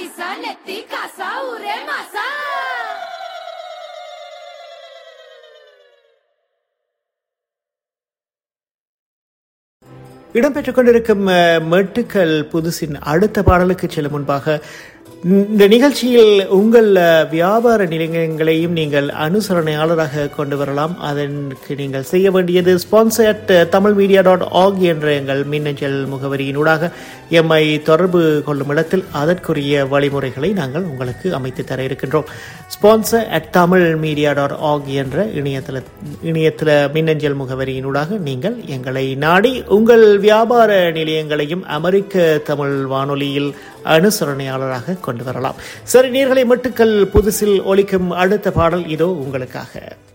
Pisa, neti, casa, ure, masa. இடம்பெற்றுக் கொண்டிருக்கும் அஹ், மெட்டுக்கள் புதுசின் அடுத்த பாடலுக்கு செல்லும் முன்பாக இந்த நிகழ்ச்சியில் உங்கள் அஹ், வியாபார நிலையங்களையும் நீங்கள் அனுசரணையாளராக கொண்டு வரலாம் அதற்கு நீங்கள் செய்ய வேண்டியது sponsored Tamil media dot org என்ற எங்கள் மின்னஞ்சல் முகவரியினூடாக எம்மை தொடர்பு கொள்ளும் இடத்தில் அதற்குரிய வழிமுறைகளை நாங்கள் உங்களுக்கு அமைத்து தர இருக்கின்றோம் sponsor at Tamil media dot org என்ற இணையதள இணையதள மின்னஞ்சல் முகவரியினூடாக நீங்கள் எங்களை நாடி உங்கள் வியாபார நிலையங்களையும் அமெரிக்க தமிழ் வானொலியில் அனுசரணையாளராக கொண்டு வரலாம் சரி நீர்களை மட்டுக்கள் புதுசில் ஒலிக்கும் அடுத்த பாடல் இதோ உங்களுக்காக